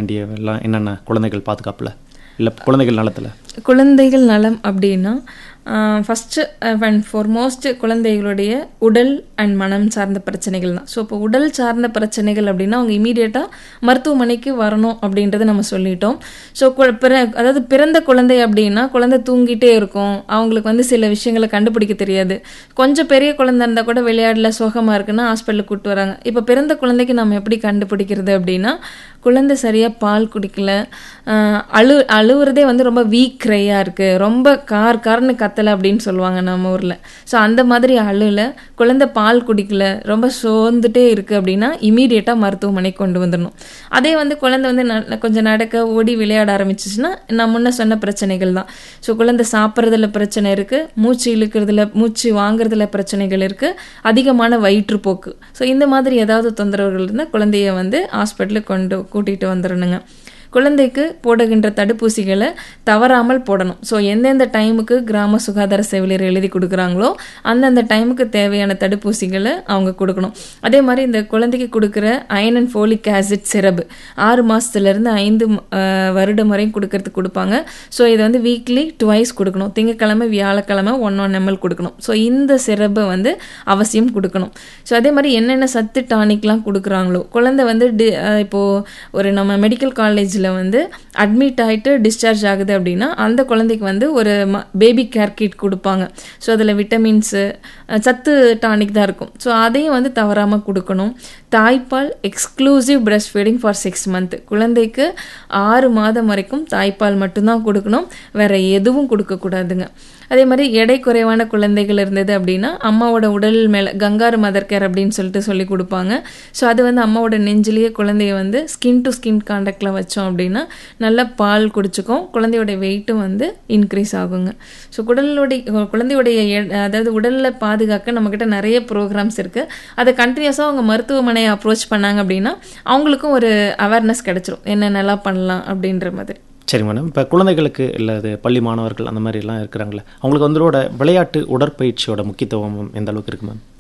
வேண்டிய எல்லாம் என்னென்ன குழந்தைகள் பாதுகாப்பில் இல்லை குழந்தைகள் நலத்தில் குழந்தைகள் நலம் அப்படின்னா ஃபஸ்ட்டு அண்ட் ஃபார்மோஸ்ட் குழந்தைகளுடைய உடல் அண்ட் மனம் சார்ந்த பிரச்சனைகள் தான் ஸோ இப்போ உடல் சார்ந்த பிரச்சனைகள் அப்படின்னா அவங்க இமீடியட்டாக மருத்துவமனைக்கு வரணும் அப்படின்றத நம்ம சொல்லிட்டோம் ஸோ பிற அதாவது பிறந்த குழந்தை அப்படின்னா குழந்தை தூங்கிட்டே இருக்கும் அவங்களுக்கு வந்து சில விஷயங்களை கண்டுபிடிக்க தெரியாது கொஞ்சம் பெரிய குழந்தை இருந்தால் கூட விளையாடல சோகமாக இருக்குன்னா ஹாஸ்பிட்டலுக்கு கூப்பிட்டு வராங்க இப்போ பிறந்த குழந்தைக்கு நம்ம எப்படி கண்டுபிடிக்கிறது அப்படின்னா குழந்தை சரியாக பால் குடிக்கல ஆஹ் அழு அழுவுறதே வந்து ரொம்ப வீக் க்ரையாக இருக்குது ரொம்ப கார் கார்னு கத்தலை அப்படின்னு சொல்லுவாங்க நம்ம ஊரில் ஸோ அந்த மாதிரி அழுல குழந்தை பால் குடிக்கல ரொம்ப சோர்ந்துட்டே இருக்குது அப்படின்னா இமீடியட்டாக மருத்துவமனைக்கு கொண்டு வந்துடணும் அதே வந்து குழந்தை வந்து ந- கொஞ்சம் நடக்க ஓடி விளையாட ஆரம்பிச்சிச்சுன்னா நான் முன்ன சொன்ன பிரச்சனைகள் தான் ஸோ குழந்தை சாப்பிட்றதுல பிரச்சனை இருக்குது மூச்சு இழுக்கிறதுல மூச்சு வாங்குறதுல பிரச்சனைகள் இருக்குது அதிகமான வயிற்றுப்போக்கு ஸோ இந்த மாதிரி ஏதாவது தொந்தரவுகள் இருந்தால் குழந்தைய வந்து ஹாஸ்பிட்டலுக்கு கொண்டு கூட்டிகிட்டு வந்துடணுங்க குழந்தைக்கு போடுகின்ற தடுப்பூசிகளை தவறாமல் போடணும் ஸோ எந்தெந்த டைமுக்கு கிராம சுகாதார செவிலியர் எழுதி கொடுக்குறாங்களோ அந்தந்த டைமுக்கு தேவையான தடுப்பூசிகளை அவங்க கொடுக்கணும் அதே மாதிரி இந்த குழந்தைக்கு கொடுக்குற iron and folic acid syrup ஆறு மாதத்துலேருந்து ஐந்து அஹ், வருடம் வரையும் கொடுக்கறதுக்கு கொடுப்பாங்க ஸோ இதை வந்து வீக்லி டுவைஸ் கொடுக்கணும் திங்கக்கிழமை வியாழக்கிழமை ஒன் ஒன் எம்எல் கொடுக்கணும் ஸோ இந்த சிரப்பை வந்து அவசியம் கொடுக்கணும் ஸோ அதே மாதிரி என்னென்ன சத்து டானிக்லாம் கொடுக்குறாங்களோ குழந்தை வந்து டி அஹ் இப்போ ஒரு நம்ம மெடிக்கல் காலேஜில் வந்து அட்மிட் ஆகிட்டு டிஸ்சார்ஜ் ஆகுது அப்படின்னா அந்த குழந்தைக்கு வந்து ஒரு பேபி கேர் கிட் கொடுப்பாங்க ஸோ அதில் விட்டமின்ஸு சத்து டானிக் தான் இருக்கும் ஸோ அதையும் வந்து தவறாமல் கொடுக்கணும் தாய்ப்பால் exclusive breast feeding for six month குழந்தைக்கு ஆறு மாதம் வரைக்கும் தாய்ப்பால் மட்டும்தான் கொடுக்கணும் வேற எதுவும் கொடுக்கக்கூடாதுங்க அதே மாதிரி எடை குறைவான குழந்தைகள் இருந்தது அப்படின்னா அம்மாவோட உடல் மேலே கங்காரு மதர் கேர் அப்படின்னு சொல்லிட்டு சொல்லி கொடுப்பாங்க ஸோ அது வந்து அம்மாவோட நெஞ்சிலேயே குழந்தைய வந்து ஸ்கின் டு ஸ்கின் காண்டாக்டில் வச்சோம் அப்படின்னா நல்லா பால் குடிச்சுக்கும் குழந்தையோட வெயிட்டும் வந்து இன்க்ரீஸ் ஆகுங்க ஸோ குடலுடைய குழந்தையுடைய எ- அதாவது உடலில் பாதுகாக்க நம்மக்கிட்ட நிறைய ப்ரோக்ராம்ஸ் இருக்குது அதை கண்டினியூஸாக அவங்க மருத்துவமனையை அப்ரோச் பண்ணாங்க அப்படின்னா அவங்களுக்கும் ஒரு அவேர்னஸ் கிடைச்சிரும் என்னென்னலாம் பண்ணலாம் அப்படின்ற மாதிரி சரி மேடம் இப்போ குழந்தைகளுக்கு இல்லை அது பள்ளி மாணவர்கள் அந்த மாதிரி எல்லாம் இருக்கிறாங்களே அவங்களுக்கு வந்துளோட விளையாட்டு உடற்பயிற்சியோட முக்கியத்துவம் எந்த அளவுக்கு இருக்கு மேம்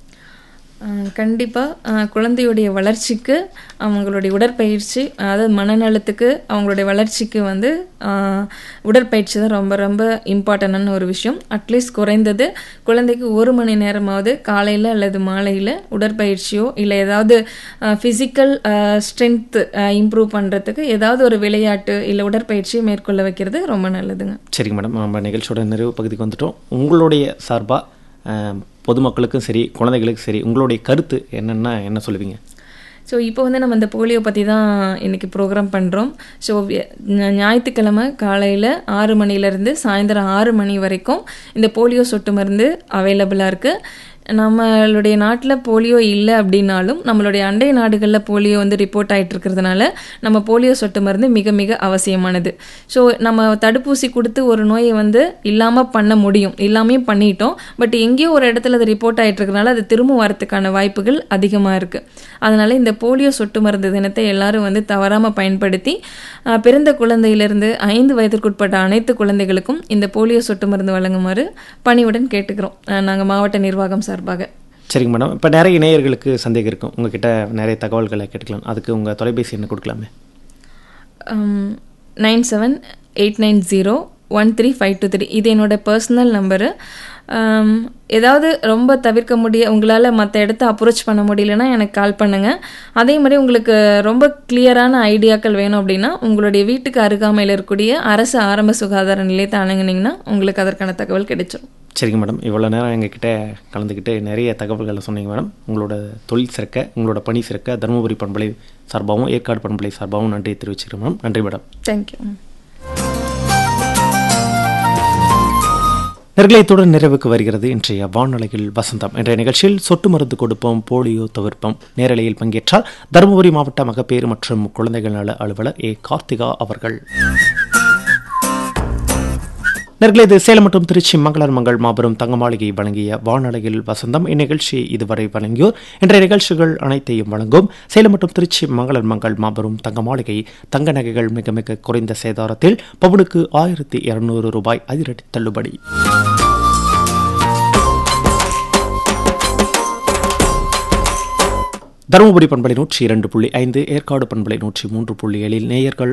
கண்டிப்பாக குழந்தையுடைய வளர்ச்சிக்கு அவங்களுடைய உடற்பயிற்சி அதாவது மனநலத்துக்கு அவங்களுடைய வளர்ச்சிக்கு வந்து ஆஹ், உடற்பயிற்சி தான் ரொம்ப ரொம்ப இம்பார்ட்டண்டான ஒரு விஷயம் அட்லீஸ்ட் குறைந்தது குழந்தைக்கு ஒரு மணி நேரமாவது காலையில் அல்லது மாலையில் உடற்பயிற்சியோ இல்லை ஏதாவது ஃபிசிக்கல் ஸ்ட்ரென்த் இம்ப்ரூவ் பண்ணுறதுக்கு ஏதாவது ஒரு விளையாட்டு இல்லை உடற்பயிற்சியை மேற்கொள்ள வைக்கிறது ரொம்ப நல்லதுங்க சரிங்க மேடம் நம்ம நிகழ்ச்சியோட நிறைவு பகுதிக்கு வந்துட்டோம் உங்களுடைய சார்பாக பொதுமக்களுக்கும் சரி குழந்தைகளுக்கும் சரி உங்களுடைய கருத்து என்னென்னா என்ன சொல்லுவீங்க ஸோ இப்போ வந்து நம்ம இந்த போலியோ பற்றி தான் இன்றைக்கி ப்ரோக்ராம் பண்ணுறோம் ஸோ ஞாயிற்றுக்கிழமை காலையில் ஆறு மணிலேருந்து சாயந்தரம் ஆறு மணி வரைக்கும் இந்த போலியோ சொட்டு மருந்து அவைலபிளாக இருக்குது நம்மளுடைய நாட்டில் போலியோ இல்லை அப்படின்னாலும் நம்மளுடைய அண்டை நாடுகளில் போலியோ வந்து ரிப்போர்ட் ஆகிட்டு இருக்கிறதுனால நம்ம போலியோ சொட்டு மருந்து மிக மிக அவசியமானது ஸோ நம்ம தடுப்பூசி கொடுத்து ஒரு நோயை வந்து இல்லாமல் பண்ண முடியும் இல்லாமையும் பண்ணிட்டோம் பட் எங்கேயோ ஒரு இடத்துல அது ரிப்போர்ட் ஆகிட்டு இருக்கறனால அது திரும்ப வரத்துக்கான வாய்ப்புகள் அதிகமாக இருக்குது அதனால் இந்த போலியோ சொட்டு மருந்து தினத்தை எல்லாரும் வந்து தவறாமல் பயன்படுத்தி அஹ், பிறந்த குழந்தையிலிருந்து ஐந்து வயதிற்குட்பட்ட அனைத்து குழந்தைகளுக்கும் இந்த போலியோ சொட்டு மருந்து வழங்குமாறு பணிவுடன் கேட்டுக்கிறோம் நாங்கள் மாவட்ட நிர்வாகம் சார்பாக சரிங்க மேடம் இப்போ நிறைய நேயர்களுக்கு சந்தேகம் இருக்கும் உங்ககிட்ட நிறைய தகவல்களை கேட்டுக்கலாம் அதுக்கு உங்கள் தொலைபேசி என்ன கொடுக்கலாமே nine seven eight nine zero one three five two three இது என்னோட பர்சனல் நம்பரு ஏதாவது ரொம்ப தவிர்க்க முடிய உங்களால் மற்ற இடத்த அப்ரோச் பண்ண முடியலன்னா எனக்கு கால் பண்ணுங்கள் அதே மாதிரி உங்களுக்கு ரொம்ப கிளியரான ஐடியாக்கள் வேணும் அப்படின்னா உங்களுடைய வீட்டுக்கு அருகாமையில் இருக்கக்கூடிய அரசு ஆரம்ப சுகாதார நிலையத்தை அணுகுனீங்கன்னா உங்களுக்கு அதற்கான தகவல் கிடைச்சிரும் சரிங்க மேடம் இவ்வளோ நேரம் எங்ககிட்ட கலந்துக்கிட்டு நிறைய தகவல்களை சொன்னீங்க மேடம் உங்களோட தொழில் சிறக்க உங்களோட பணி சிறக்க தருமபுரி பண்பலை சார்பாகவும் ஏற்காடு பண்பலை சார்பாகவும் நன்றி தெரிவிச்சுக்கிறேன் மேடம் நன்றி மேடம் தேங்க்யூ நிர்ணயத்துடன் நிறைவுக்கு வருகிறது இன்றைய வானொலியில் வசந்தம் என்ற நிகழ்ச்சியில் சொட்டு மருந்து கொடுப்போம் போலியோ தவிர்ப்போம் நேரலையில் பங்கேற்றார் தருமபுரி மாவட்ட மகப்பேறு மற்றும் குழந்தைகள் நல அலுவலர் ஏ கார்த்திகா அவர்கள் நேர்களே இது சேலம் மற்றும் திருச்சி மங்களர் மங்கள் மாபெரும் தங்க மாளிகை வழங்கிய வானொலியில் வசந்தம் இந்நிகழ்ச்சியை இதுவரை வழங்கியோர் இன்றைய நிகழ்ச்சிகள் அனைத்தையும் வழங்கும் சேலம் மற்றும் திருச்சி மங்களர் மங்கள் மாபெரும் தங்க மாளிகை தங்க நகைகள் மிக மிக குறைந்த சேதாரத்தில் பவுனுக்கு ஆயிரத்தி இருநூறு ரூபாய் அதிரடி தள்ளுபடி தருமபுரி பண்பலை நூற்றி இரண்டு புள்ளி ஐந்து ஏற்காடு பண்பலை நூற்றி மூன்று புள்ளி ஏழில் நேயர்கள்